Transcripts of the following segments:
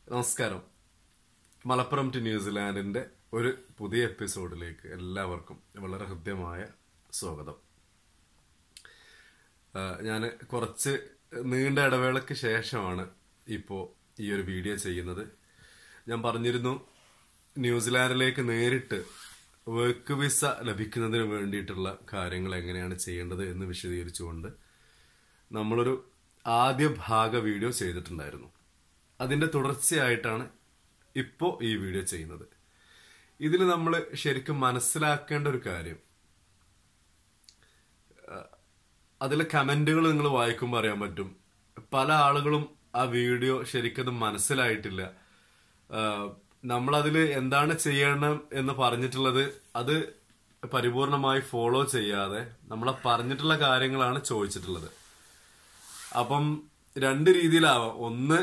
നമസ്കാരം മലപ്പുറം ടു ന്യൂസിലാൻഡിന്റെ ഒരു പുതിയ എപ്പിസോഡിലേക്ക് എല്ലാവർക്കും വളരെ ഹൃദ്യമായ സ്വാഗതം ഞാൻ കുറച്ച് നീണ്ട ഇടവേളയ്ക്ക് ശേഷമാണ് ഇപ്പോൾ ഈ ഒരു വീഡിയോ ചെയ്യുന്നത് ഞാൻ പറഞ്ഞിരുന്നു ന്യൂസിലാൻഡിലേക്ക് നേരിട്ട് വർക്ക് വിസ ലഭിക്കുന്നതിന് വേണ്ടിയിട്ടുള്ള കാര്യങ്ങൾ എങ്ങനെയാണ് ചെയ്യേണ്ടത് എന്ന് വിശദീകരിച്ചുകൊണ്ട് നമ്മളൊരു ആദ്യ ഭാഗ വീഡിയോ ചെയ്തിട്ടുണ്ടായിരുന്നു അതിന്റെ തുടർച്ചയായിട്ടാണ് ഇപ്പോൾ ഈ വീഡിയോ ചെയ്യുന്നത് ഇതിൽ നമ്മൾ ശരിക്കും മനസ്സിലാക്കേണ്ട ഒരു കാര്യം അതിലെ കമന്റുകൾ നിങ്ങൾ വായിക്കുമ്പോൾ അറിയാൻ പറ്റും പല ആളുകളും ആ വീഡിയോ ശരിക്കത് മനസ്സിലായിട്ടില്ല നമ്മളതിൽ എന്താണ് ചെയ്യണം എന്ന് പറഞ്ഞിട്ടുള്ളത് അത് പരിപൂർണമായി ഫോളോ ചെയ്യാതെ നമ്മളെ പറഞ്ഞിട്ടുള്ള കാര്യങ്ങളാണ് ചോദിച്ചിട്ടുള്ളത് അപ്പം രണ്ട് രീതിയിലാവാം ഒന്ന്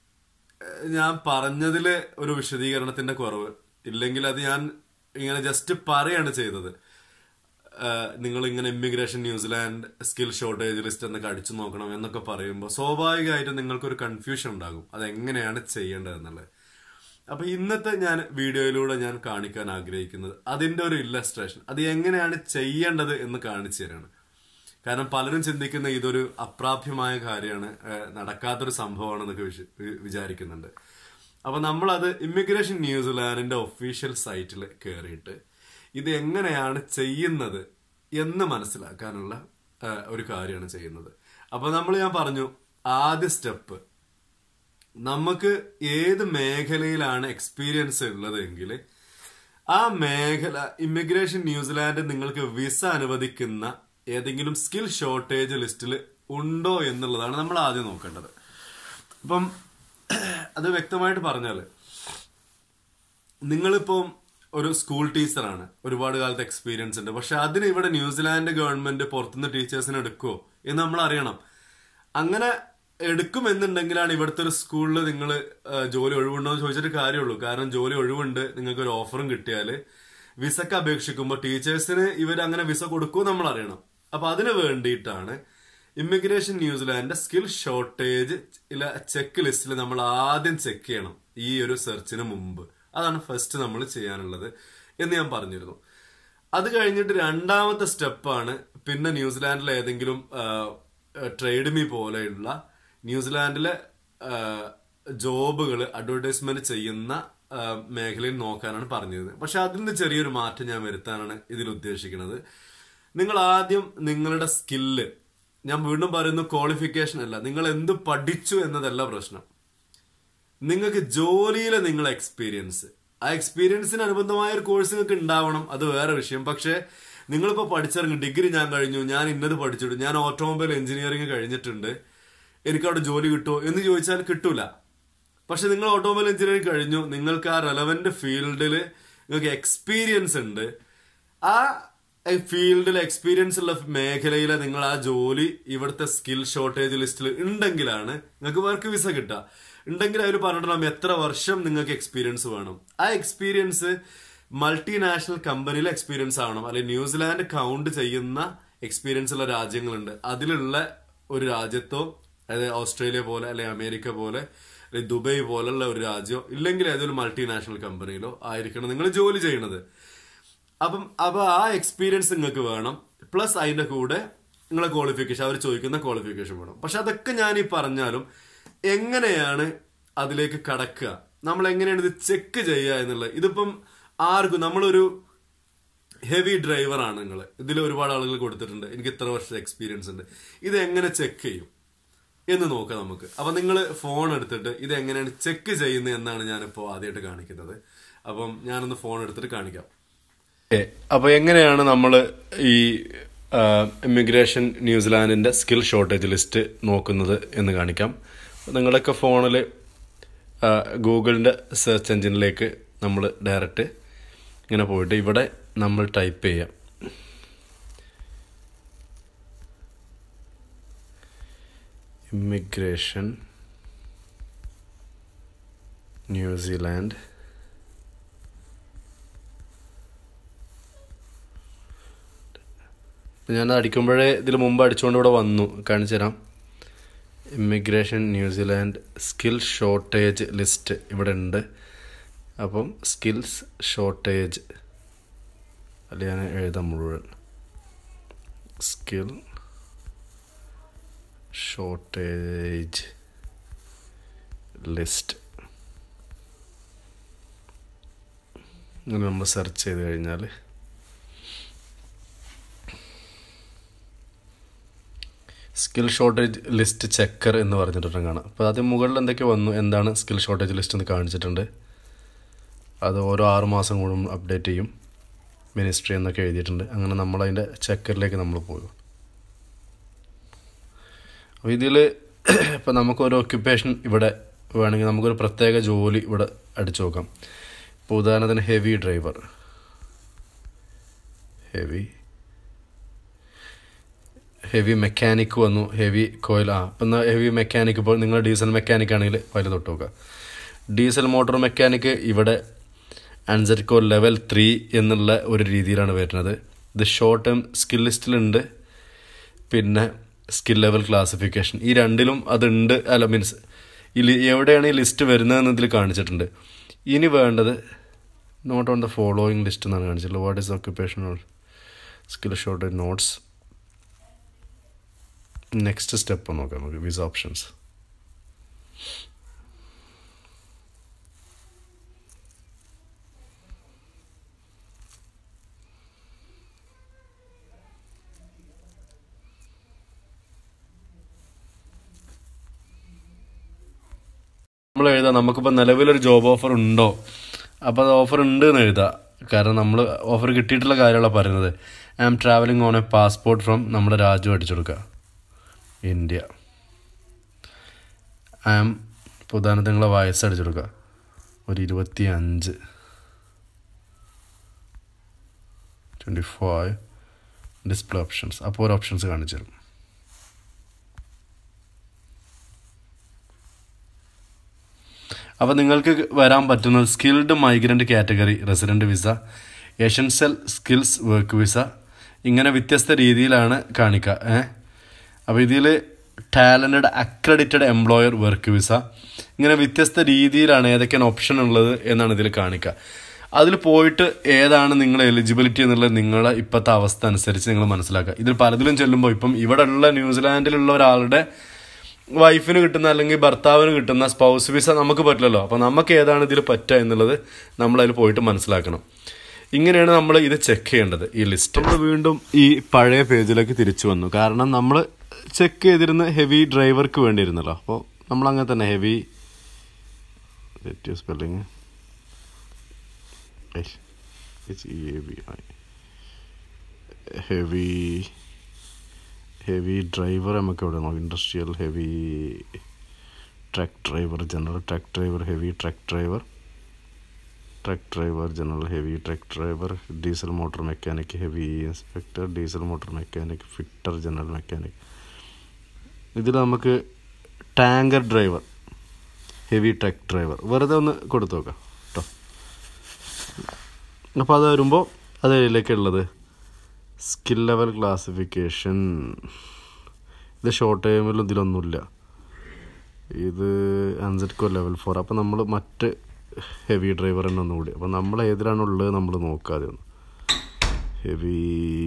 ഞാൻ പറഞ്ഞതില് ഒരു വിശദീകരണത്തിന്റെ കുറവ് ഇല്ലെങ്കിൽ അത് ഞാൻ ഇങ്ങനെ ജസ്റ്റ് പറയാണ് ചെയ്തത് നിങ്ങൾ ഇങ്ങനെ immigration New Zealand skill shortage list എന്നൊക്കെ അടിച്ചു നോക്കണം എന്നൊക്കെ പറയുമ്പോൾ സ്വാഭാവികമായിട്ടും നിങ്ങൾക്കൊരു കൺഫ്യൂഷൻ ഉണ്ടാകും അത് എങ്ങനെയാണ് ചെയ്യേണ്ടത് എന്നുള്ളത് അപ്പൊ ഇന്നത്തെ ഞാൻ വീഡിയോയിലൂടെ ഞാൻ കാണിക്കാൻ ആഗ്രഹിക്കുന്നത് അതിന്റെ ഒരു ഇല്ലസ്ട്രേഷൻ അത് എങ്ങനെയാണ് ചെയ്യേണ്ടത് എന്ന് കാണിച്ചു തരാണ് കാരണം പലരും ചിന്തിക്കുന്ന ഇതൊരു അപ്രാപ്യമായ കാര്യമാണ് നടക്കാത്തൊരു സംഭവമാണെന്നൊക്കെ വിചാരിക്കുന്നുണ്ട് അപ്പൊ നമ്മളത് ഇമിഗ്രേഷൻ ന്യൂസിലാൻഡിന്റെ ഒഫീഷ്യൽ സൈറ്റിൽ കയറിയിട്ട് ഇത് എങ്ങനെയാണ് ചെയ്യുന്നത് എന്ന് മനസ്സിലാക്കാനുള്ള ഒരു കാര്യമാണ് ചെയ്യുന്നത് അപ്പൊ നമ്മൾ ഞാൻ പറഞ്ഞു ആദ്യ സ്റ്റെപ്പ് നമുക്ക് ഏത് മേഖലയിലാണ് എക്സ്പീരിയൻസ് ഉള്ളതെങ്കിൽ ആ മേഖല ഇമിഗ്രേഷൻ ന്യൂസിലാൻഡ് നിങ്ങൾക്ക് വിസ അനുവദിക്കുന്ന ഏതെങ്കിലും സ്കിൽ ഷോർട്ടേജ് ലിസ്റ്റിൽ ഉണ്ടോ എന്നുള്ളതാണ് നമ്മൾ ആദ്യം നോക്കേണ്ടത് അപ്പം അത് വ്യക്തമായിട്ട് പറഞ്ഞാൽ നിങ്ങളിപ്പം ഒരു സ്കൂൾ ടീച്ചറാണ് ഒരുപാട് കാലത്തെ എക്സ്പീരിയൻസ് ഉണ്ട് പക്ഷെ അതിന് ഇവിടെ ന്യൂസിലാൻഡ് ഗവൺമെന്റ് പുറത്തുനിന്ന് ടീച്ചേഴ്സിനെ എടുക്കുമോ എന്ന് നമ്മൾ അറിയണം അങ്ങനെ എടുക്കുമെന്നുണ്ടെങ്കിലാണ് ഇവിടുത്തെ ഒരു സ്കൂളിൽ നിങ്ങൾ ജോലി ഒഴിവുണ്ടോ എന്ന് ചോദിച്ചിട്ട് കാര്യമുള്ളൂ കാരണം ജോലി ഒഴിവുണ്ട് നിങ്ങൾക്ക് ഒരു ഓഫറും കിട്ടിയാൽ വിസക്ക് അപേക്ഷിക്കുമ്പോൾ ടീച്ചേഴ്സിന് ഇവർ അങ്ങനെ വിസ കൊടുക്കുമോ നമ്മൾ അറിയണം അപ്പൊ അതിന് വേണ്ടിയിട്ടാണ് ഇമിഗ്രേഷൻ ന്യൂസിലാൻഡിന്റെ സ്കിൽ ഷോർട്ടേജ് ഇല്ല ചെക്ക് ലിസ്റ്റിൽ നമ്മൾ ആദ്യം ചെക്ക് ചെയ്യണം ഈ ഒരു സെർച്ചിന് മുമ്പ് അതാണ് ഫസ്റ്റ് നമ്മൾ ചെയ്യാനുള്ളത് എന്ന് ഞാൻ പറഞ്ഞിരുന്നു അത് കഴിഞ്ഞിട്ട് രണ്ടാമത്തെ സ്റ്റെപ്പാണ് പിന്നെ ന്യൂസിലാൻഡിലെ ഏതെങ്കിലും ട്രേഡ് മീ പോലെയുള്ള ന്യൂസിലാൻഡിലെ ജോബുകൾ അഡ്വർടൈസ്മെന്റ് ചെയ്യുന്ന മേഖലയിൽ നോക്കാനാണ് പറഞ്ഞത് പക്ഷെ അതിൽ നിന്ന് ചെറിയൊരു മാറ്റം ഞാൻ വരുത്താനാണ് ഇതിൽ ഉദ്ദേശിക്കുന്നത് നിങ്ങൾ ആദ്യം നിങ്ങളുടെ സ്കില്ല് ഞാൻ വീണ്ടും പറയുന്നു ക്വാളിഫിക്കേഷൻ അല്ല നിങ്ങൾ എന്ത് പഠിച്ചു എന്നതല്ല പ്രശ്നം നിങ്ങൾക്ക് ജോലിയിലെ നിങ്ങളെ എക്സ്പീരിയൻസ് ആ എക്സ്പീരിയൻസിന് അനുബന്ധമായ ഒരു കോഴ്സ് നിങ്ങൾക്ക് ഉണ്ടാവണം അത് വേറെ വിഷയം പക്ഷേ നിങ്ങളിപ്പോൾ പഠിച്ചിറങ്ങി ഡിഗ്രി ഞാൻ കഴിഞ്ഞു ഞാൻ ഇന്നത് പഠിച്ചിട്ടു ഞാൻ ഓട്ടോമൊബൈൽ എഞ്ചിനീയറിംഗ് കഴിഞ്ഞിട്ടുണ്ട് എനിക്ക് അവിടെ ജോലി കിട്ടുമോ എന്ന് ചോദിച്ചാൽ കിട്ടൂല പക്ഷെ നിങ്ങൾ ഓട്ടോമൊബൈൽ എഞ്ചിനീയറിംഗ് കഴിഞ്ഞു നിങ്ങൾക്ക് ആ റെലവെന്റ് ഫീൽഡിൽ നിങ്ങൾക്ക് എക്സ്പീരിയൻസ് ഉണ്ട് ആ ഫീൽഡിൽ എക്സ്പീരിയൻസ് ഉള്ള മേഖലയിലെ നിങ്ങൾ ആ ജോലി ഇവിടുത്തെ സ്കിൽ ഷോർട്ടേജ് ലിസ്റ്റിൽ ഉണ്ടെങ്കിലാണ് നിങ്ങൾക്ക് വർക്ക് വിസ കിട്ടുക ഉണ്ടെങ്കിൽ അവർ പറഞ്ഞിട്ടുണ്ടാവും എത്ര വർഷം നിങ്ങൾക്ക് എക്സ്പീരിയൻസ് വേണം ആ എക്സ്പീരിയൻസ് മൾട്ടിനാഷണൽ കമ്പനിയിലെ എക്സ്പീരിയൻസ് ആവണം അല്ലെങ്കിൽ ന്യൂസിലാൻഡ് കൗണ്ട് ചെയ്യുന്ന എക്സ്പീരിയൻസ് ഉള്ള രാജ്യങ്ങളുണ്ട് അതിലുള്ള ഒരു രാജ്യത്തോ അതായത് ഓസ്ട്രേലിയ പോലെ അല്ലെങ്കിൽ അമേരിക്ക പോലെ അല്ലെങ്കിൽ ദുബൈ പോലുള്ള ഒരു രാജ്യമോ ഇല്ലെങ്കിൽ ഏതൊരു മൾട്ടിനാഷണൽ കമ്പനിയിലോ ആയിരിക്കണം നിങ്ങൾ ജോലി ചെയ്യണത് അപ്പം അപ്പൊ ആ എക്സ്പീരിയൻസ് നിങ്ങൾക്ക് വേണം പ്ലസ് അതിന്റെ കൂടെ നിങ്ങളെ ക്വാളിഫിക്കേഷൻ അവർ ചോദിക്കുന്ന ക്വാളിഫിക്കേഷൻ വേണം പക്ഷെ അതൊക്കെ ഞാൻ ഈ പറഞ്ഞാലും എങ്ങനെയാണ് അതിലേക്ക് കടക്കുക നമ്മൾ എങ്ങനെയാണ് ഇത് ചെക്ക് ചെയ്യുക എന്നുള്ളത് ഇതിപ്പം ആർക്കും നമ്മളൊരു ഹെവി ഡ്രൈവറാണ് നിങ്ങൾ ഇതിൽ ഒരുപാട് ആളുകൾ കൊടുത്തിട്ടുണ്ട് എനിക്ക് ഇത്ര വർഷത്തെ എക്സ്പീരിയൻസ് ഉണ്ട് ഇത് എങ്ങനെ ചെക്ക് ചെയ്യും എന്ന് നോക്കാം നമുക്ക് അപ്പൊ നിങ്ങൾ ഫോൺ എടുത്തിട്ട് ഇത് എങ്ങനെയാണ് ചെക്ക് ചെയ്യുന്നത് എന്നാണ് ഞാനിപ്പോൾ ആദ്യമായിട്ട് കാണിക്കുന്നത് അപ്പം ഞാനൊന്ന് ഫോൺ എടുത്തിട്ട് കാണിക്കാം അപ്പൊ എങ്ങനെയാണ് നമ്മൾ ഈ ഇമിഗ്രേഷൻ ന്യൂസിലാൻഡിന്റെ സ്കിൽ ഷോർട്ടേജ് ലിസ്റ്റ് നോക്കുന്നത് എന്ന് കാണിക്കാം നിങ്ങളൊക്കെ ഫോണിൽ ഗൂഗിളിന്റെ സെർച്ച് എഞ്ചിനിലേക്ക് നമ്മൾ ഡയറക്റ്റ് ഇങ്ങനെ പോയിട്ട് ഇവിടെ നമ്മൾ ടൈപ്പ് ചെയ്യാം ഇമിഗ്രേഷൻ ന്യൂസിലാൻഡ് ഞാൻ അടിക്കുമ്പോഴേ ഇതിൽ മുമ്പ് അടിച്ചുകൊണ്ട് ഇവിടെ വന്നു കാണിച്ചു തരാം immigration New Zealand skill shortage list ഇവിടെ ഉണ്ട് അപ്പം സ്കിൽസ് ഷോർട്ടേജ് അല്ല ഞാൻ എഴുതാം മുഴുവൻ സ്കിൽ ഷോർട്ടേജ് ലിസ്റ്റ് ഇങ്ങനെ നമ്മൾ സെർച്ച് ചെയ്ത് കഴിഞ്ഞാൽ സ്കിൽ ഷോർട്ടേജ് ലിസ്റ്റ് ചെക്കർ എന്ന് പറഞ്ഞിട്ടുണ്ട് കാണാം അപ്പോൾ ആദ്യം മുകളിൽ എന്തൊക്കെ വന്നു എന്താണ് സ്കിൽ ഷോർട്ടേജ് ലിസ്റ്റ് എന്ന് കാണിച്ചിട്ടുണ്ട് അത് ഓരോ ആറ് മാസം കൂടും അപ്ഡേറ്റ് ചെയ്യും മിനിസ്ട്രി എന്നൊക്കെ എഴുതിയിട്ടുണ്ട് അങ്ങനെ നമ്മൾ അതിൻ്റെ ചെക്കറിലേക്ക് നമ്മൾ പോകും അപ്പോൾ ഇതിൽ ഇപ്പോൾ നമുക്കൊരു ഒക്യുപ്പേഷൻ ഇവിടെ വേണമെങ്കിൽ നമുക്കൊരു പ്രത്യേക ജോലി ഇവിടെ അടിച്ചു നോക്കാം ഇപ്പോൾ ഉദാഹരണത്തിന് heavy driver heavy heavy mechanic വന്നു ഹെവി കോയിൽ ആ ഇപ്പം എന്നാൽ ഹെവി മെക്കാനിക് ഇപ്പോൾ നിങ്ങൾ ഡീസൽ മെക്കാനിക് ആണെങ്കിൽ അതിൽ തൊട്ട് നോക്കുക ഡീസൽ മോട്ടോർ മെക്കാനിക് ഇവിടെ അൻസർക്കോ ലെവൽ ത്രീ എന്നുള്ള ഒരു രീതിയിലാണ് വരുന്നത് ഇത് ഷോർട്ട് ടേം സ്കിൽ ലിസ്റ്റിലുണ്ട് പിന്നെ സ്കിൽ ലെവൽ ക്ലാസിഫിക്കേഷൻ ഈ രണ്ടിലും അതുണ്ട് അല്ല മീൻസ് ഈ എവിടെയാണ് ഈ ലിസ്റ്റ് വരുന്നതെന്ന് ഇതിൽ കാണിച്ചിട്ടുണ്ട് ഇനി വേണ്ടത് note on the following list എന്നാണ് കാണിച്ചിട്ടുള്ളത് what is occupation skill short notes next step നോക്കാം നമുക്ക് വിസ ഓപ്ഷൻസ് നമ്മൾ എഴുതാം നമുക്കിപ്പോൾ നിലവിലൊരു ജോബ് ഓഫർ ഉണ്ടോ അപ്പോൾ അത് ഓഫർ ഉണ്ട് എന്ന് എഴുതാം കാരണം നമ്മൾ ഓഫർ കിട്ടിയിട്ടുള്ള കാര്യങ്ങളാണ് പറയുന്നത് I am travelling on a passport from നമ്മുടെ രാജ്യം അടിച്ചു കൊടുക്കുക ഇന്ത്യ ഐ ആം ഇപ്പോൾ ഉദാഹരണത്തിന് നിങ്ങളെ വയസ്സ് അടിച്ചു കൊടുക്കുക ഒരു ഇരുപത്തി അഞ്ച് ട്വൻറ്റി ഫൈവ് ഡിസ്പ്ലേ ഓപ്ഷൻസ് അപ്പോൾ ഒരു ഓപ്ഷൻസ് കാണിച്ചു തരും അപ്പോൾ നിങ്ങൾക്ക് വരാൻ പറ്റുന്നത് skilled migrant category resident visa essential skills work visa ഇങ്ങനെ വ്യത്യസ്ത രീതിയിലാണ് കാണിക്കുക ഏ അപ്പോൾ ഇതിൽ talented accredited employer work visa ഇങ്ങനെ വ്യത്യസ്ത രീതിയിലാണ് ഏതൊക്കെയാണ് ഓപ്ഷൻ ഉള്ളത് എന്നാണ് ഇതിൽ കാണിക്കുക അതിൽ പോയിട്ട് ഏതാണ് നിങ്ങളുടെ എലിജിബിലിറ്റി എന്നുള്ളത് നിങ്ങളെ ഇപ്പോഴത്തെ അവസ്ഥ അനുസരിച്ച് നിങ്ങൾ മനസ്സിലാക്കുക ഇതിൽ പലതിലും ചെല്ലുമ്പോൾ ഇപ്പം ഇവിടെ ഉള്ള ന്യൂസിലാൻഡിലുള്ള ഒരാളുടെ വൈഫിന് കിട്ടുന്ന അല്ലെങ്കിൽ ഭർത്താവിന് കിട്ടുന്ന സ്പൗസ് വിസ നമുക്ക് പറ്റില്ലല്ലോ അപ്പോൾ നമുക്ക് ഏതാണ് ഇതിൽ പറ്റുക എന്നുള്ളത് നമ്മൾ അതിൽ പോയിട്ട് മനസ്സിലാക്കണം ഇങ്ങനെയാണ് നമ്മൾ ഇത് ചെക്ക് ചെയ്യേണ്ടത് ഈ ലിസ്റ്റ് നമ്മൾ വീണ്ടും ഈ പഴയ പേജിലേക്ക് തിരിച്ചു വന്നു കാരണം നമ്മൾ ചെക്ക് ചെയ്തിരുന്ന ഹെവി ഡ്രൈവർക്ക് വേണ്ടിയിരുന്നല്ലോ അപ്പോൾ നമ്മൾ അങ്ങനെ തന്നെ heavy spelling heavy heavy driver നമുക്ക് എവിടെ നോക്കാം industrial heavy truck driver general truck driver heavy truck driver truck driver general heavy truck driver diesel motor mechanic heavy inspector diesel motor mechanic fitter general mechanic ഇതിൽ നമുക്ക് tanker driver heavy truck driver വെറുതെ ഒന്ന് കൊടുത്തു നോക്കാം കേട്ടോ അപ്പോൾ അത് വരുമ്പോൾ അത് ഇതിലേക്കുള്ളത് സ്കിൽ ലെവൽ ക്ലാസിഫിക്കേഷൻ ഇത് ഷോർട്ട് ടൈമിൽ ഇതിലൊന്നുമില്ല ഇത് അൻസെറ്റ്കോ ലെവൽ ഫോർ അപ്പോൾ നമ്മൾ മറ്റ് ഹെവി ഡ്രൈവർ തന്നെ ഒന്നുകൂടി അപ്പോൾ നമ്മൾ ഏതിലാണ് ഉള്ളത് നമ്മൾ നോക്കാതെ ഒന്ന് ഹെവി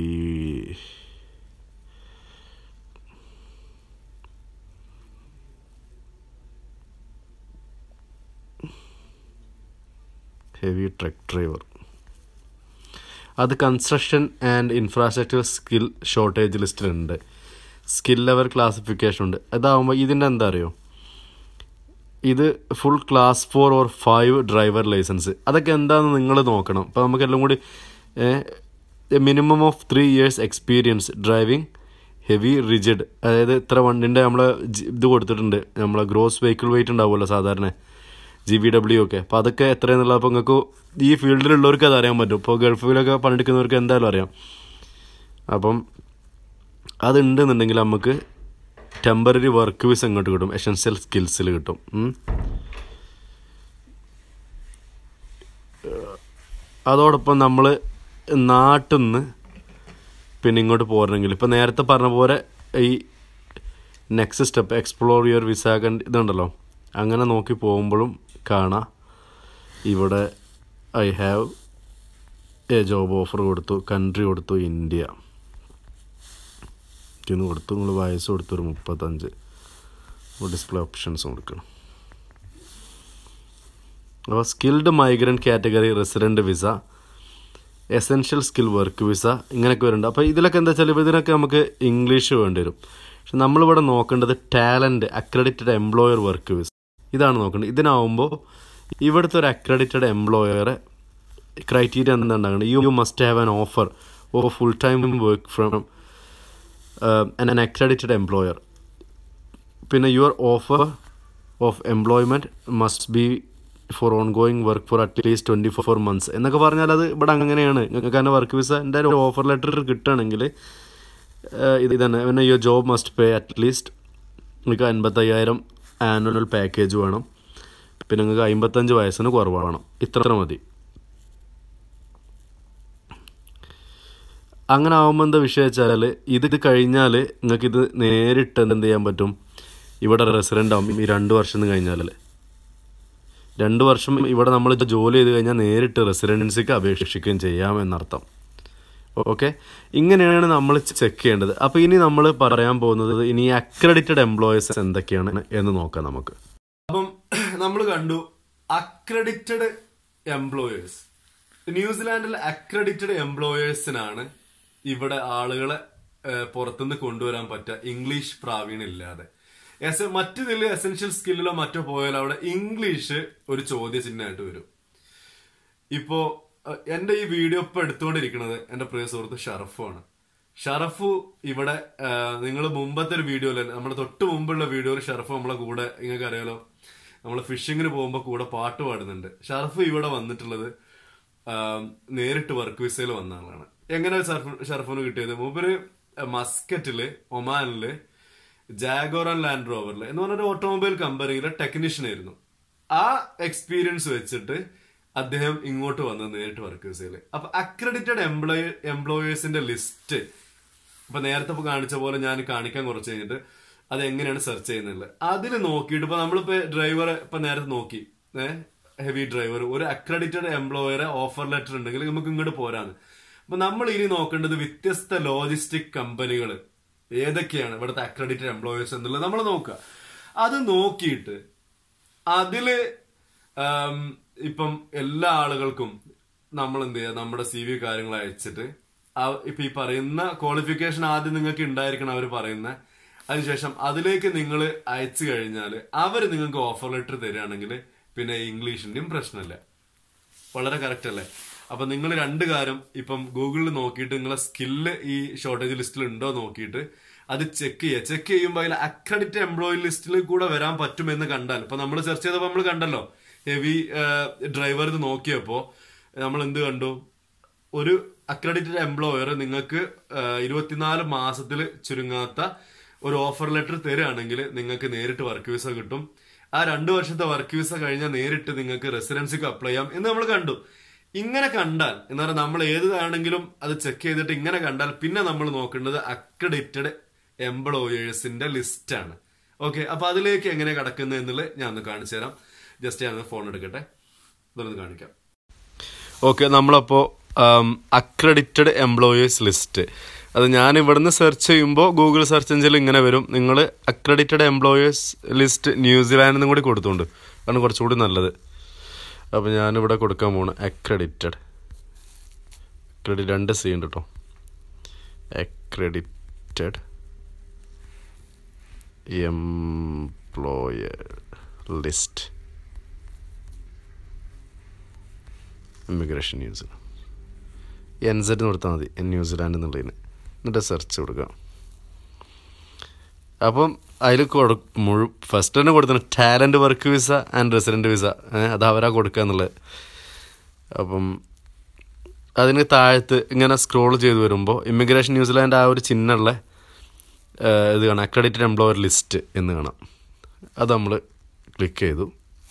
ഹെവി ട്രക്ക് ഡ്രൈവർ അത് construction and infrastructure skill shortage ലിസ്റ്റിലുണ്ട് സ്കിൽ ലെവൽ ക്ലാസിഫിക്കേഷൻ ഉണ്ട് അതാവുമ്പോൾ ഇതിൻ്റെ എന്താ അറിയോ ഇത് full class four or five driver licence അതൊക്കെ എന്താണെന്ന് നിങ്ങൾ നോക്കണം അപ്പോൾ നമുക്കെല്ലാം കൂടി minimum of three years experience driving heavy rigid അതായത് ഇത്ര വണ്ടിൻ്റെ നമ്മൾ ഇത് കൊടുത്തിട്ടുണ്ട് നമ്മളെ ഗ്രോസ് വെഹിക്കിൾ വെയിറ്റ് ഉണ്ടാവുമല്ലോ സാധാരണ ജി വി ഡബ്ല്യു ഒക്കെ അപ്പോൾ അതൊക്കെ എത്രയെന്നുള്ളത് അപ്പോൾ നിങ്ങൾക്ക് ഈ ഫീൽഡിലുള്ളവർക്ക് അത് അറിയാൻ പറ്റും ഇപ്പോൾ ഗൾഫിലൊക്കെ പണിയെടുക്കുന്നവർക്ക് എന്തായാലും അറിയാം അപ്പം അതുണ്ടെന്നുണ്ടെങ്കിൽ നമുക്ക് ടെമ്പററി വർക്ക് വിസ ഇങ്ങോട്ട് കിട്ടും എസെൻഷ്യൽ സ്കിൽസിൽ കിട്ടും അതോടൊപ്പം നമ്മൾ നാട്ടിൽ നിന്ന് പിന്നെ ഇങ്ങോട്ട് പോരണമെങ്കിൽ ഇപ്പം നേരത്തെ പറഞ്ഞ പോലെ ഈ next step explore your visa കണ്ട് ഇതുണ്ടല്ലോ അങ്ങനെ നോക്കി പോകുമ്പോഴും കാണാം ഇവിടെ I have a job offer കൊടുത്തു കൺട്രി കൊടുത്തു ഇന്ത്യ ഇന്ന് കൊടുത്തു നിങ്ങൾ വയസ്സ് കൊടുത്തു ഒരു മുപ്പത്തഞ്ച് ഡിസ്പ്ലേ ഓപ്ഷൻസ് കൊടുക്കണം അപ്പോൾ skilled migrant category resident visa essential skill work visa ഇങ്ങനെയൊക്കെ വരുന്നുണ്ട് അപ്പോൾ ഇതിലൊക്കെ എന്താ വെച്ചാൽ ഇതിനൊക്കെ നമുക്ക് ഇംഗ്ലീഷ് വേണ്ടി വരും പക്ഷെ നമ്മളിവിടെ നോക്കേണ്ടത് talent accredited employer work visa ഇതാണ് നോക്കേണ്ടത് ഇതിനാവുമ്പോൾ ഇവിടുത്തെ ഒരു അക്രഡിറ്റഡ് എംപ്ലോയറെ ക്രൈറ്റീരിയ എന്താ ഉണ്ടാകുന്നത് you must have an offer of full time work from an accredited employer പിന്നെ your offer of employment must be for ongoing work for at least twenty four months എന്നൊക്കെ പറഞ്ഞാൽ അത് ഇവിടെ അങ്ങനെയാണ് നിങ്ങൾക്ക് തന്നെ വർക്ക് വിസൻ്റെ ഒരു ഓഫർ ലെറ്റർ കിട്ടുകയാണെങ്കിൽ ഇത് തന്നെ പിന്നെ your job must pay at least നിങ്ങൾക്ക് അൻപത്തയ്യായിരം ആനുവൽ പാക്കേജ് വേണം പിന്നെ നിങ്ങൾക്ക് അമ്പത്തഞ്ച് വയസ്സിന് കുറവ് വേണം ഇത്ര മതി അങ്ങനെ ആകുമ്പോൾ എന്താ വിഷയം വെച്ചാൽ ഇത് ഇത് കഴിഞ്ഞാൽ നിങ്ങൾക്ക് ഇത് നേരിട്ട് എന്ത് ചെയ്യാൻ പറ്റും ഇവിടെ റെസിഡൻ്റ് ആവും ഈ രണ്ട് വർഷം കഴിഞ്ഞാൽ രണ്ട് വർഷം ഇവിടെ നമ്മൾ ജോലി ചെയ്ത് കഴിഞ്ഞാൽ നേരിട്ട് റെസിഡൻസിക്ക് അപേക്ഷിക്കുകയും ചെയ്യാം എന്നർത്ഥം ഓക്കെ ഇങ്ങനെയാണ് നമ്മൾ ചെക്ക് ചെയ്യേണ്ടത് അപ്പോൾ ഇനി നമ്മൾ പറയാൻ പോകുന്നത് ഇനി അക്രഡിറ്റഡ് എംപ്ലോയീസ് എന്തൊക്കെയാണ് എന്ന് നോക്കാം നമുക്ക് അപ്പം നമ്മൾ കണ്ടു അക്രഡിറ്റഡ് എംപ്ലോയേഴ്സ് ന്യൂസിലാൻഡിൽ അക്രഡിറ്റഡ് എംപ്ലോയേഴ്സിനാണ് ഇവിടെ ആളുകളെ പുറത്തുനിന്ന് കൊണ്ടുവരാൻ പറ്റുക ഇംഗ്ലീഷ് പ്രാവീണ്യം ഇല്ലാതെ എസ് മറ്റിതിൽ എസെൻഷ്യൽ സ്കില്ലിലോ മറ്റോ പോയാൽ അവിടെ ഇംഗ്ലീഷ് ഒരു ചോദ്യചിഹ്നമായിട്ട് വരും ഇപ്പോ എന്റെ ഈ വീഡിയോ ഇപ്പൊ എടുത്തുകൊണ്ടിരിക്കുന്നത് എന്റെ പ്രിയ സുഹൃത്ത് ഷറഫുമാണ് ഷറഫു ഇവിടെ നിങ്ങൾ മുമ്പത്തെ ഒരു വീഡിയോയിൽ നമ്മുടെ തൊട്ട് മുമ്പുള്ള വീഡിയോയിൽ ഷറഫ് നമ്മളെ കൂടെ നിങ്ങൾക്ക് അറിയാലോ നമ്മൾ ഫിഷിങ്ങിന് പോകുമ്പോൾ കൂടെ പാട്ട് പാടുന്നുണ്ട് ഷറഫ് ഇവിടെ വന്നിട്ടുള്ളത് നേരിട്ട് വർക്ക് വിസയിൽ വന്ന ആളാണ് എങ്ങനെ ഷറഫിന് കിട്ടിയത് മൂപ്പര് മസ്കറ്റില് ഒമാനില് ജാഗോർ ആൻഡ് ലാൻഡ് റോവറിൽ എന്ന് പറഞ്ഞൊരു ഓട്ടോമൊബൈൽ കമ്പനിയിലെ ടെക്നീഷ്യൻ ആയിരുന്നു ആ എക്സ്പീരിയൻസ് വെച്ചിട്ട് അദ്ദേഹം ഇങ്ങോട്ട് വന്നത് നേരിട്ട് വർക്ക് വിസയിൽ അപ്പൊ അക്രഡിറ്റഡ് എംപ്ലോയി എംപ്ലോയേഴ്സിന്റെ ലിസ്റ്റ് ഇപ്പൊ നേരത്തെ ഇപ്പൊ കാണിച്ച പോലെ ഞാൻ കാണിക്കാൻ കുറച്ച് കഴിഞ്ഞിട്ട് അത് എങ്ങനെയാണ് സെർച്ച് ചെയ്യുന്നത് അതിൽ നോക്കിയിട്ട് ഇപ്പൊ നമ്മളിപ്പോ ഡ്രൈവർ ഇപ്പൊ നേരത്തെ നോക്കി ഏഹ് ഹെവി ഡ്രൈവർ ഒരു അക്രഡിറ്റഡ് എംപ്ലോയറെ ഓഫർ ലെറ്റർ ഉണ്ടെങ്കിൽ നമുക്ക് ഇങ്ങോട്ട് പോരാണ് അപ്പൊ നമ്മൾ ഇനി നോക്കേണ്ടത് വ്യത്യസ്ത ലോജിസ്റ്റിക് കമ്പനികൾ ഏതൊക്കെയാണ് ഇവിടുത്തെ അക്രഡിറ്റഡ് എംപ്ലോയേഴ്സ് എന്നുള്ളത് നമ്മൾ നോക്കുക അത് നോക്കിയിട്ട് അതില് ഇപ്പം എല്ലാ ആളുകൾക്കും നമ്മൾ എന്ത് ചെയ്യുക നമ്മുടെ സി വി കാര്യങ്ങൾ അയച്ചിട്ട് ഇപ്പൊ ഈ പറയുന്ന ക്വാളിഫിക്കേഷൻ ആദ്യം നിങ്ങൾക്ക് ഉണ്ടായിരിക്കണം അവർ പറയുന്ന അതിനുശേഷം അതിലേക്ക് നിങ്ങൾ അയച്ചു കഴിഞ്ഞാൽ അവർ നിങ്ങൾക്ക് ഓഫർ ലെറ്റർ തരികയാണെങ്കിൽ പിന്നെ ഇംഗ്ലീഷിന്റെയും പ്രശ്നമില്ല വളരെ കറക്റ്റ് അല്ലേ അപ്പൊ നിങ്ങൾ രണ്ട് കാര്യം ഇപ്പം ഗൂഗിളിൽ നോക്കിയിട്ട് നിങ്ങളെ സ്കില്ല് ഈ ഷോർട്ടേജ് ലിസ്റ്റിൽ ഉണ്ടോ നോക്കിയിട്ട് അത് ചെക്ക് ചെയ്യുക ചെക്ക് ചെയ്യുമ്പോൾ അതിൽ അക്രഡിറ്റ് എംപ്ലോയി ലിസ്റ്റിൽ കൂടെ വരാൻ പറ്റുമെന്ന് കണ്ടാൽ ഇപ്പൊ നമ്മൾ സെർച്ച് ചെയ്തപ്പോൾ നമ്മൾ കണ്ടല്ലോ ഹെവി ഡ്രൈവർ ഇത് നോക്കിയപ്പോ നമ്മൾ എന്ത് കണ്ടു ഒരു അക്രഡിറ്റഡ് എംപ്ലോയർ നിങ്ങൾക്ക് ഇരുപത്തിനാല് മാസത്തിൽ ചുരുങ്ങാത്ത ഒരു ഓഫർ ലെറ്റർ തരികയാണെങ്കിൽ നിങ്ങൾക്ക് നേരിട്ട് വർക്ക് വിസ കിട്ടും ആ രണ്ടു വർഷത്തെ വർക്ക് വിസ കഴിഞ്ഞാൽ നേരിട്ട് നിങ്ങൾക്ക് റെസിഡൻസിക്ക് അപ്ലൈ ചെയ്യാം എന്ന് നമ്മൾ കണ്ടു ഇങ്ങനെ കണ്ടാൽ എന്ന് പറഞ്ഞാൽ നമ്മൾ ഏതാണെങ്കിലും അത് ചെക്ക് ചെയ്തിട്ട് ഇങ്ങനെ കണ്ടാൽ പിന്നെ നമ്മൾ നോക്കേണ്ടത് അക്രഡിറ്റഡ് എംപ്ലോയേഴ്സിന്റെ ലിസ്റ്റ് ആണ് ഓക്കെ അപ്പൊ അതിലേക്ക് എങ്ങനെ കടക്കുന്നത് എന്നുള്ളത് ഞാൻ ഒന്ന് കാണിച്ചു തരാം ജസ്റ്റ് ഞാൻ ഫോൺ എടുക്കട്ടെ ഇതൊന്ന് കാണിക്കാം ഓക്കെ നമ്മളപ്പോ അക്രഡിറ്റഡ് എംപ്ലോയേഴ്സ് ലിസ്റ്റ് അത് ഞാൻ ഇവിടുന്ന് സെർച്ച് ചെയ്യുമ്പോൾ ഗൂഗിൾ സെർച്ച് എഞ്ചിൽ ഇങ്ങനെ വരും നിങ്ങൾ അക്രഡിറ്റഡ് എംപ്ലോയേഴ്സ് ലിസ്റ്റ് ന്യൂസിലാൻഡിൽ കൂടി കൊടുത്തുണ്ട് അതാണ് കുറച്ചുകൂടി നല്ലത് അപ്പോൾ ഞാനിവിടെ കൊടുക്കാൻ പോണ് അക്രഡിറ്റഡ് ക്രെഡിറ്റ് രണ്ട് സി ഉണ്ട് കേട്ടോ accredited employer list immigration news N set കൊടുത്താൽ മതി ന്യൂസിലാൻഡ് എന്നുള്ളതിന് എന്നിട്ട് സെർച്ച് കൊടുക്കുക അപ്പം അതിൽ കൊടു മുഴു ഫസ്റ്റ് തന്നെ കൊടുത്തിന് talent work visa and resident visa അത് അവരാ കൊടുക്കുക എന്നുള്ളത് അപ്പം അതിന് താഴത്ത് ഇങ്ങനെ സ്ക്രോൾ ചെയ്ത് വരുമ്പോൾ ഇമിഗ്രേഷൻ ന്യൂസിലാൻഡ് ആ ഒരു ചിഹ്നമുള്ള ഇത് കാണാം അക്രഡിറ്റഡ് എംപ്ലോയർ ലിസ്റ്റ് എന്ന് കാണാം അത് നമ്മൾ ക്ലിക്ക് ചെയ്തു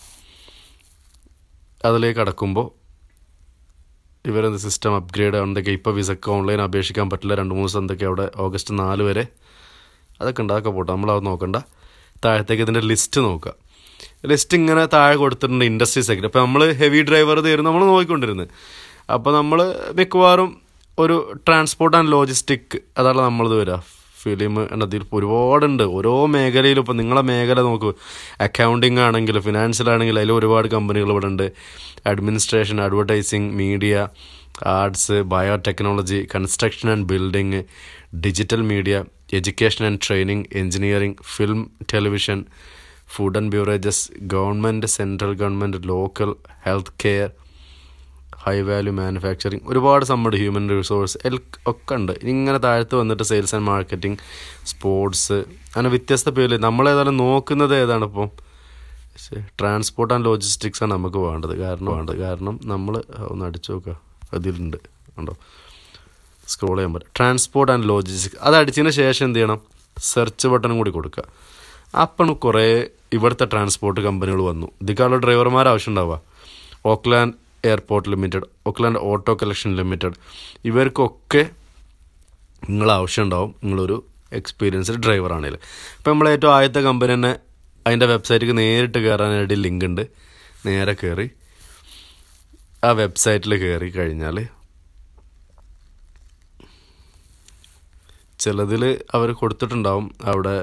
അതിലേക്ക് കടക്കുമ്പോൾ ഇവരെന്ത് സിസ്റ്റം അപ്ഗ്രേഡ് എന്തൊക്കെ ഇപ്പോൾ വിസക്ക് ഓൺലൈൻ അപേക്ഷിക്കാൻ പറ്റില്ല രണ്ട് മൂന്ന് ദിവസം എന്തൊക്കെ അവിടെ ഓഗസ്റ്റ് നാല് വരെ അതൊക്കെ ഉണ്ട് അതൊക്കെ പോട്ടെ നമ്മളത് നോക്കണ്ട താഴത്തേക്ക് ഇതിൻ്റെ ലിസ്റ്റ് നോക്കുക ലിസ്റ്റ് ഇങ്ങനെ താഴെ കൊടുത്തിട്ടുണ്ട് ഇൻഡസ്ട്രി സെക്ടർ അപ്പോൾ നമ്മൾ ഹെവി ഡ്രൈവർ തരും നമ്മൾ നോക്കിക്കൊണ്ടിരുന്നത് അപ്പോൾ നമ്മൾ മിക്കവാറും ഒരു ട്രാൻസ്പോർട്ട് ആൻഡ് ലോജിസ്റ്റിക് അതാണ് നമ്മളിത് വരിക ഫിലിം എന്നതിൽ ഒരുപാടുണ്ട് ഓരോ മേഖലയിലും ഇപ്പോൾ നിങ്ങളെ മേഖല നോക്കൂ അക്കൗണ്ടിങ് ആണെങ്കിൽ ഫിനാൻഷ്യൽ ആണെങ്കിൽ അതിൽ ഒരുപാട് കമ്പനികൾ ഇവിടെ ഉണ്ട് administration advertising media arts biotechnology construction and building digital media education and training engineering film television food and beverages government central government local health care high value manufacturing ഒരുപാട് സമ്മട് ഹ്യൂമൻ റിസോഴ്സ് എൽ ഒക്കെ ഉണ്ട് ഇങ്ങനെ താഴത്ത് വന്നിട്ട് sales and marketing sports അങ്ങനെ വ്യത്യസ്ത പേരിൽ നമ്മളേതായാലും നോക്കുന്നത് ഏതാണ് ഇപ്പം ട്രാൻസ്പോർട്ട് ആൻഡ് ലോജിസ്റ്റിക്സ് ആണ് നമുക്ക് വേണ്ടത് കാരണം വേണ്ടത് കാരണം നമ്മൾ ഒന്ന് അടിച്ചു നോക്കുക അതിലുണ്ട് ഉണ്ടോ സ്ക്രോൾ ചെയ്യാൻ പറ്റും ട്രാൻസ്പോർട്ട് ആൻഡ് ലോജിസ്റ്റിക്സ് അത് അടിച്ചതിന് ശേഷം എന്ത് ചെയ്യണം സെർച്ച് ബട്ടൺ കൂടി കൊടുക്കുക അപ്പം കുറേ ഇവിടുത്തെ ട്രാൻസ്പോർട്ട് കമ്പനികൾ വന്നു ഇതിക്കാളുള്ള ഡ്രൈവർമാർ ആവശ്യം ഉണ്ടാവുക Auckland airport limited Auckland auto collection limited ഇവർക്കൊക്കെ നിങ്ങൾ ആവശ്യം ഉണ്ടാവും നിങ്ങളൊരു എക്സ്പീരിയൻസ്ഡ് ഡ്രൈവർ ആണെങ്കിൽ ഇപ്പം നമ്മൾ ഏറ്റവും ആദ്യത്തെ കമ്പനി തന്നെ അതിൻ്റെ വെബ്സൈറ്റിലേക്ക് നേരിട്ട് കയറാനായിട്ട് ലിങ്ക് ഉണ്ട് നേരെ കയറി ആ വെബ്സൈറ്റിൽ കയറി കഴിഞ്ഞാൽ ചിലതിൽ അവർ കൊടുത്തിട്ടുണ്ടാവും അവിടെ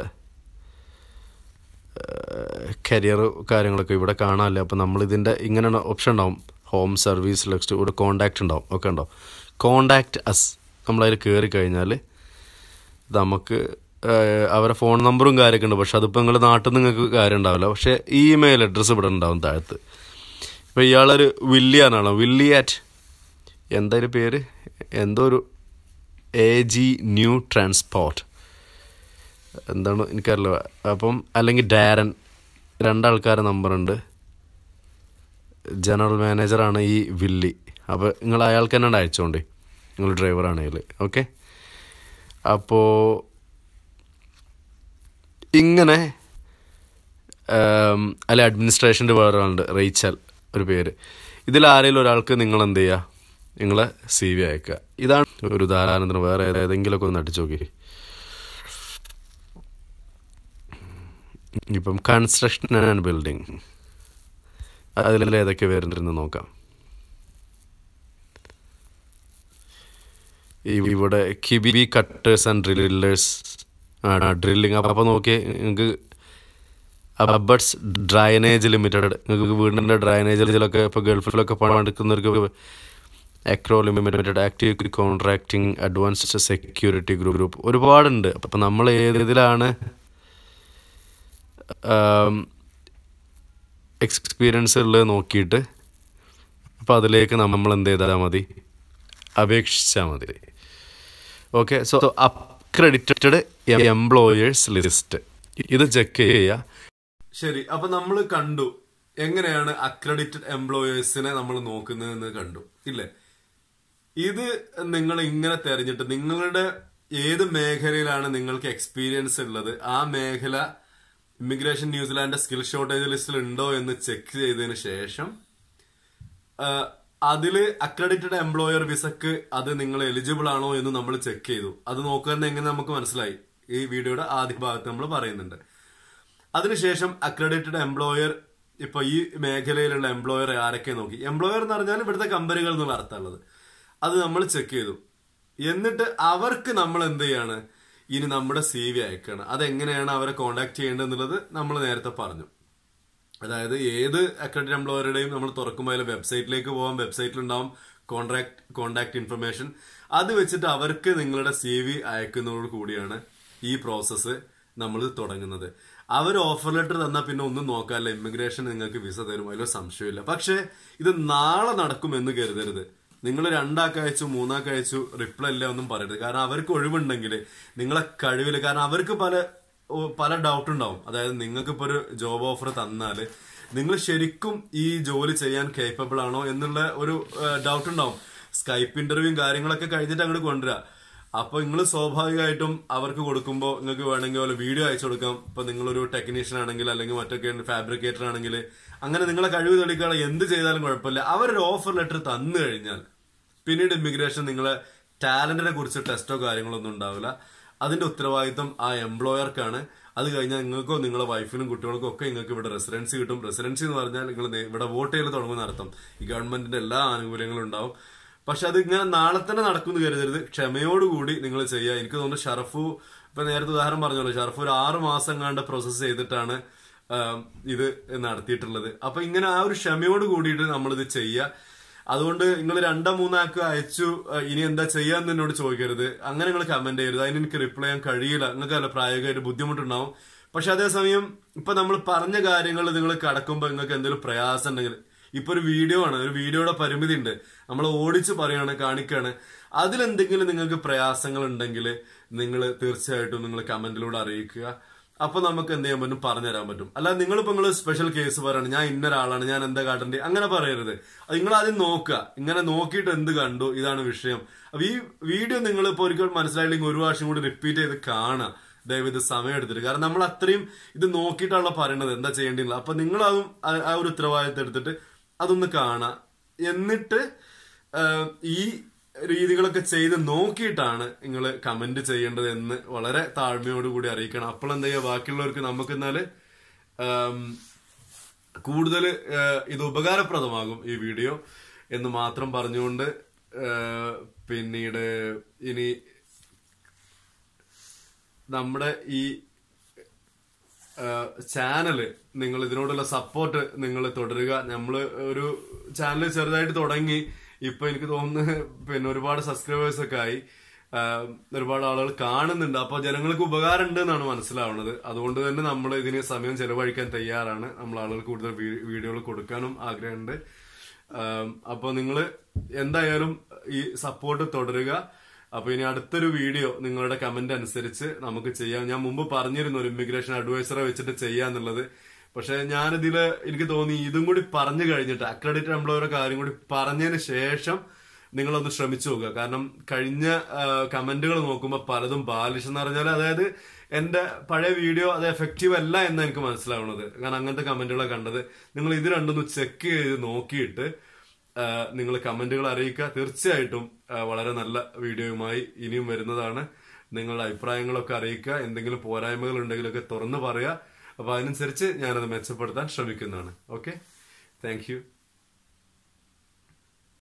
കരിയർ കാര്യങ്ങളൊക്കെ ഇവിടെ കാണാനില്ല അപ്പോൾ നമ്മളിതിൻ്റെ ഇങ്ങനെ ഓപ്ഷൻ ഉണ്ടാവും ഹോം സർവീസ് നെക്സ്റ്റ് ഇവിടെ കോണ്ടാക്റ്റ് ഉണ്ടാവും ഒക്കെ ഉണ്ടാവും കോണ്ടാക്റ്റ് അസ് നമ്മളതിൽ കയറി കഴിഞ്ഞാൽ നമുക്ക് അവരെ ഫോൺ നമ്പറും കാര്യമൊക്കെ ഉണ്ട് പക്ഷെ അതിപ്പോൾ നിങ്ങൾ നാട്ടിൽ നിന്ന് നിങ്ങൾക്ക് കാര്യം ഉണ്ടാവില്ല പക്ഷേ ഇമെയിൽ അഡ്രസ്സ് ഇവിടെ ഉണ്ടാവും താഴത്ത് ഇപ്പോൾ ഇയാളൊരു വില്ലിയാനാണോ വില്ലി ആറ്റ് എന്താ ഒരു പേര് എന്തോ ഒരു എ ജി ന്യൂ ട്രാൻസ്പോർട്ട് എന്താണ് എനിക്കറിയില്ല അപ്പം അല്ലെങ്കിൽ ഡാരൻ രണ്ടാൾക്കാരെ നമ്പറുണ്ട് ജനറൽ മാനേജറാണ് ഈ വില്ലി അപ്പോൾ നിങ്ങൾ അയാൾക്ക് തന്നെ അയച്ചോണ്ടേ നിങ്ങൾ ഡ്രൈവറാണെങ്കിൽ ഓക്കെ അപ്പോൾ ഇങ്ങനെ അല്ലെ അഡ്മിനിസ്ട്രേഷൻ്റെ വേറെ ഒരാളുണ്ട് റേച്ചൽ ഒരു പേര് ഇതിൽ ആരെങ്കിലും ഒരാൾക്ക് നിങ്ങൾ എന്ത് ചെയ്യുക നിങ്ങളെ സി വി അയക്കുക ഇതാണ് ഒരു ഉദാഹരണത്തിന് വേറെ ഏതെങ്കിലുമൊക്കെ ഒന്ന് അടിച്ചു നോക്കി ഇപ്പം കൺസ്ട്രക്ഷൻ ആൻഡ് ബിൽഡിംഗ് അതിൽ ഏതൊക്കെ വരുന്നുണ്ടെന്ന് നോക്കാം ഇവിടെ കിബി കട്ടേഴ്സ് ആൻഡ് ഡ്രില്ലേഴ്സ് ആണ് ഡ്രില്ലിങ് അപ്പോൾ നോക്കി നിങ്ങൾക്ക് അബർട്സ് ഡ്രൈനേജ് ലിമിറ്റഡ് നിങ്ങൾക്ക് വീടിൻ്റെ ഡ്രൈനേജിലൊക്കെ ഇപ്പോൾ ഗൾഫിലൊക്കെ പണം എടുക്കുന്നവർക്ക് Acro limited active contracting advanced security group ഒരുപാടുണ്ട് അപ്പം നമ്മൾ ഏതിലാണ് എക്സ്പീരിയൻസ് ഉള്ളത് നോക്കിയിട്ട് അപ്പോൾ അതിലേക്ക് നമ്മൾ എന്ത് ചെയ്താൽ മതി അപേക്ഷിച്ചാൽ മതി okay so accredited employers list ഇത് ചെക്ക് ചെയ്യുക ശരി അപ്പൊ നമ്മൾ കണ്ടു എങ്ങനെയാണ് അക്രഡിറ്റഡ് എംപ്ലോയേഴ്സിനെ നമ്മൾ നോക്കുന്നതെന്ന് കണ്ടു ഇല്ലേ ഇത് നിങ്ങൾ ഇങ്ങനെ തെരഞ്ഞിട്ട് നിങ്ങളുടെ ഏത് മേഖലയിലാണ് നിങ്ങൾക്ക് എക്സ്പീരിയൻസ് ഉള്ളത് ആ മേഖല ഇമിഗ്രേഷൻ ന്യൂസിലാൻഡ് സ്കിൽ ഷോർട്ടേജ് ലിസ്റ്റിൽ ഉണ്ടോ എന്ന് ചെക്ക് ചെയ്തതിന് ശേഷം അതില് അക്രഡിറ്റഡ് എംപ്ലോയർ വിസക്ക് അത് നിങ്ങൾ എലിജിബിൾ ആണോ എന്ന് നമ്മൾ ചെക്ക് ചെയ്തു അത് നോക്കാൻ എങ്ങനെ നമുക്ക് മനസ്സിലായി ഈ വീഡിയോയുടെ ആദ്യ ഭാഗത്ത് നമ്മൾ പറയുന്നുണ്ട് അതിനുശേഷം അക്രഡിറ്റഡ് എംപ്ലോയർ ഇപ്പൊ ഈ മേഖലയിലുള്ള എംപ്ലോയർ ആരൊക്കെ നോക്കി എംപ്ലോയർ എന്ന് പറഞ്ഞാൽ ഇവിടുത്തെ കമ്പനികൾ എന്നുള്ള അർത്ഥമുള്ളത് അത് നമ്മൾ ചെക്ക് ചെയ്തു എന്നിട്ട് അവർക്ക് നമ്മൾ എന്ത് ചെയ്യാണ് ഇനി നമ്മുടെ സി വി അയക്കാണ് അതെങ്ങനെയാണ് അവരെ കോണ്ടാക്ട് ചെയ്യേണ്ടത് എന്നുള്ളത് നമ്മൾ നേരത്തെ പറഞ്ഞു അതായത് ഏത് അക്രഡിറ്റ് എംപ്ലോയറുടെയും നമ്മൾ തുറക്കുമ്പോൾ അതിൽ വെബ്സൈറ്റിലേക്ക് പോകാം വെബ്സൈറ്റിലുണ്ടാവും കോൺട്രാക്ട് കോണ്ടാക്ട് ഇൻഫർമേഷൻ അത് വെച്ചിട്ട് അവർക്ക് നിങ്ങളുടെ സി വി അയക്കുന്നതോട് കൂടിയാണ് ഈ പ്രോസസ്സ് നമ്മൾ തുടങ്ങുന്നത് അവർ ഓഫർ ലെറ്റർ തന്നാൽ പിന്നെ ഒന്നും നോക്കാല്ല ഇമിഗ്രേഷൻ നിങ്ങൾക്ക് വിസ തരും അതിലോ സംശയമില്ല പക്ഷേ ഇത് നാളെ നടക്കുമെന്ന് കരുതരുത് നിങ്ങൾ രണ്ടാൾക്ക് അയച്ചു മൂന്നാൾക്ക് അയച്ചു റിപ്ലൈ ഇല്ല ഒന്നും പറയരുത് കാരണം അവർക്ക് ഒഴിവുണ്ടെങ്കിൽ നിങ്ങളെ കഴിവിൽ കാരണം അവർക്ക് പല പല ഡൗട്ട് ഉണ്ടാവും അതായത് നിങ്ങൾക്ക് ഇപ്പോൾ ഒരു ജോബ് ഓഫർ തന്നാൽ നിങ്ങൾ ശരിക്കും ഈ ജോലി ചെയ്യാൻ കേപ്പബിൾ ആണോ എന്നുള്ള ഒരു ഡൗട്ട് ഉണ്ടാവും സ്കൈപ്പ് ഇന്റർവ്യൂവും കാര്യങ്ങളൊക്കെ കഴിഞ്ഞിട്ട് അങ്ങോട്ട് കൊണ്ടുവരിക അപ്പൊ നിങ്ങൾ സ്വാഭാവികമായിട്ടും അവർക്ക് കൊടുക്കുമ്പോൾ നിങ്ങൾക്ക് വേണമെങ്കിൽ പോലെ വീഡിയോ അയച്ചു കൊടുക്കാം ഇപ്പൊ നിങ്ങളൊരു ടെക്നീഷ്യൻ ആണെങ്കിൽ അല്ലെങ്കിൽ മറ്റൊക്കെ ഫാബ്രിക്കേറ്റർ ആണെങ്കിൽ അങ്ങനെ നിങ്ങളെ കഴിവ് തെളിയിക്കാൻ എന്ത് ചെയ്താലും കുഴപ്പമില്ല അവരൊരു ഓഫർ ലെറ്റർ തന്നു കഴിഞ്ഞാൽ പിന്നീട് ഇമിഗ്രേഷൻ നിങ്ങളെ ടാലന്റിനെ കുറിച്ച് ടെസ്റ്റോ കാര്യങ്ങളോ ഒന്നും ഉണ്ടാവില്ല അതിന്റെ ഉത്തരവാദിത്തം ആ എംപ്ലോയർക്കാണ് അത് കഴിഞ്ഞാൽ നിങ്ങൾക്കോ നിങ്ങളുടെ വൈഫിനും കുട്ടികൾക്കും ഒക്കെ നിങ്ങൾക്ക് ഇവിടെ റെസിഡൻസി കിട്ടും റെസിഡൻസി എന്ന് പറഞ്ഞാൽ നിങ്ങൾ നേ- ഇവിടെ വോട്ട് ചെയ്ത് തുടങ്ങുന്ന അർത്ഥം ഈ ഗവൺമെന്റിന്റെ എല്ലാ ആനുകൂല്യങ്ങളും ഉണ്ടാവും പക്ഷെ അത് ഇങ്ങനെ നാളെ തന്നെ നടക്കുമെന്ന് കരുതരുത് ക്ഷമയോടുകൂടി നിങ്ങൾ ചെയ്യുക എനിക്ക് തോന്നുന്നു ഷറഫു ഇപ്പൊ നേരത്തെ ഉദാഹരണം പറഞ്ഞല്ലോ ഷറഫു ഒരു ആറ് മാസം കണ്ട് പ്രോസസ്സ് ചെയ്തിട്ടാണ് ആം, ഇത് നടത്തിയിട്ടുള്ളത് അപ്പൊ ഇങ്ങനെ ആ ഒരു ക്ഷമയോട് കൂടിയിട്ട് നമ്മളിത് ചെയ്യുക അതുകൊണ്ട് നിങ്ങൾ രണ്ടോ മൂന്നാക്ക് അയച്ചു അഹ് ഇനി എന്താ ചെയ്യാന്ന് എന്നോട് ചോദിക്കരുത് അങ്ങനെ നിങ്ങൾ കമന്റ് ചെയ്യരുത് അതിന് എനിക്ക് റിപ്ലൈ ചെയ്യാൻ കഴിയില്ല നിങ്ങൾക്ക് നല്ല പ്രായോഗികമായിട്ട് ബുദ്ധിമുട്ടുണ്ടാവും പക്ഷെ അതേസമയം ഇപ്പൊ നമ്മൾ പറഞ്ഞ കാര്യങ്ങൾ നിങ്ങൾ കടക്കുമ്പോൾ നിങ്ങൾക്ക് എന്തെങ്കിലും പ്രയാസം ഉണ്ടെങ്കിൽ ഇപ്പൊ ഒരു വീഡിയോ ആണ് ഒരു വീഡിയോയുടെ പരിമിതി ഉണ്ട് നമ്മൾ ഓടിച്ച് പറയാണ് കാണിക്കാണ് അതിലെന്തെങ്കിലും നിങ്ങൾക്ക് പ്രയാസങ്ങൾ ഉണ്ടെങ്കിൽ നിങ്ങൾ തീർച്ചയായിട്ടും നിങ്ങൾ കമന്റിലൂടെ അറിയിക്കുക അപ്പൊ നമുക്ക് എന്ത് ചെയ്യാൻ പറ്റും പറഞ്ഞു തരാൻ പറ്റും അല്ല നിങ്ങളിപ്പോ നിങ്ങൾ സ്പെഷ്യൽ കേസ് പറയണം ഞാൻ ഇന്ന ഒരാളാണ് ഞാൻ എന്താ കാട്ടണ്ടേ അങ്ങനെ പറയരുത് അത് നിങ്ങൾ ആദ്യം നോക്കുക ഇങ്ങനെ നോക്കിയിട്ട് എന്ത് കണ്ടു ഇതാണ് വിഷയം അപ്പൊ ഈ വീഡിയോ നിങ്ങൾ ഇപ്പൊ ഒരിക്കൽ മനസ്സിലായില്ലെങ്കിൽ ഒരു പ്രാവശ്യം കൂടി റിപ്പീറ്റ് ചെയ്ത് കാണുക ദയവ് ഇത് സമയം എടുത്തിട്ട് കാരണം നമ്മൾ അത്രയും ഇത് നോക്കിയിട്ടാണല്ലോ പറയണത് എന്താ ചെയ്യേണ്ടത് അപ്പൊ നിങ്ങൾ അതും ആ- ആ ഒരു ഉത്തരവാദിത്തം എടുത്തിട്ട് അതൊന്ന് കാണാം എന്നിട്ട് ആ, ഈ രീതികളൊക്കെ ചെയ്ത് നോക്കിയിട്ടാണ് നിങ്ങൾ കമന്റ് ചെയ്യേണ്ടത് എന്ന് വളരെ താഴ്മയോടുകൂടി അറിയിക്കണം അപ്പോൾ എന്താ ചെയ്യുക ബാക്കിയുള്ളവർക്ക് നമുക്ക് എന്നാല് കൂടുതൽ ഇത് ഉപകാരപ്രദമാകും ഈ വീഡിയോ എന്ന് മാത്രം പറഞ്ഞുകൊണ്ട് ആ, പിന്നീട് ഇനി നമ്മുടെ ഈ ചാനല് നിങ്ങൾ ഇതിനോടുള്ള സപ്പോർട്ട് നിങ്ങൾ തുടരുക നമ്മൾ ഒരു ചാനൽ ചെറുതായിട്ട് തുടങ്ങി ഇപ്പൊ എനിക്ക് തോന്നുന്നു പിന്നെ ഒരുപാട് സബ്സ്ക്രൈബേഴ്സ് ഒക്കെ ആയി ആ, ഒരുപാട് ആളുകൾ കാണുന്നുണ്ട് അപ്പൊ ജനങ്ങൾക്ക് ഉപകാരം ഉണ്ട് എന്നാണ് മനസ്സിലാവുന്നത് അതുകൊണ്ട് തന്നെ നമ്മൾ ഇതിന് സമയം ചെലവഴിക്കാൻ തയ്യാറാണ് നമ്മൾ ആളുകൾക്ക് കൂടുതൽ വീ- വീഡിയോകൾ കൊടുക്കാനും ആഗ്രഹമുണ്ട് അപ്പോൾ നിങ്ങൾ എന്തായാലും ഈ സപ്പോർട്ട് തുടരുക അപ്പൊ ഇനി അടുത്തൊരു വീഡിയോ നിങ്ങളുടെ കമന്റ് അനുസരിച്ച് നമുക്ക് ചെയ്യാം ഞാൻ മുമ്പ് പറഞ്ഞിരുന്നു ഒരു ഇമിഗ്രേഷൻ അഡ്വൈസറെ വെച്ചിട്ട് ചെയ്യാന്നുള്ളത് പക്ഷെ ഞാനിതില് എനിക്ക് തോന്നി ഇതും കൂടി പറഞ്ഞു കഴിഞ്ഞിട്ട് അക്രഡിറ്റഡ് എംപ്ലോയറുടെ കാര്യം കൂടി പറഞ്ഞതിന് ശേഷം നിങ്ങളൊന്ന് ശ്രമിച്ചു നോക്കുക കാരണം കഴിഞ്ഞ കമന്റുകൾ നോക്കുമ്പോൾ പലതും ബാലിഷ് എന്ന് പറഞ്ഞാൽ അതായത് എന്റെ പഴയ വീഡിയോ അത് എഫക്റ്റീവ് അല്ല എന്ന് എനിക്ക് മനസ്സിലാവുന്നത് കാരണം അങ്ങനത്തെ കമന്റുകളാണ് കണ്ടത് നിങ്ങൾ ഇത് രണ്ടൊന്ന് ചെക്ക് ചെയ്ത് നോക്കിയിട്ട് നിങ്ങൾ കമന്റുകൾ അറിയിക്കുക തീർച്ചയായിട്ടും ആ, വളരെ നല്ല വീഡിയോയുമായി ഇനിയും വരുന്നതാണ് നിങ്ങളുടെ അഭിപ്രായങ്ങളൊക്കെ അറിയിക്കുക എന്തെങ്കിലും പോരായ്മകൾ ഉണ്ടെങ്കിലൊക്കെ തുറന്നു പറയുക അപ്പൊ അതിനനുസരിച്ച് ഞാനത് മെച്ചപ്പെടുത്താൻ ശ്രമിക്കുന്നതാണ് ഓക്കെ താങ്ക് യു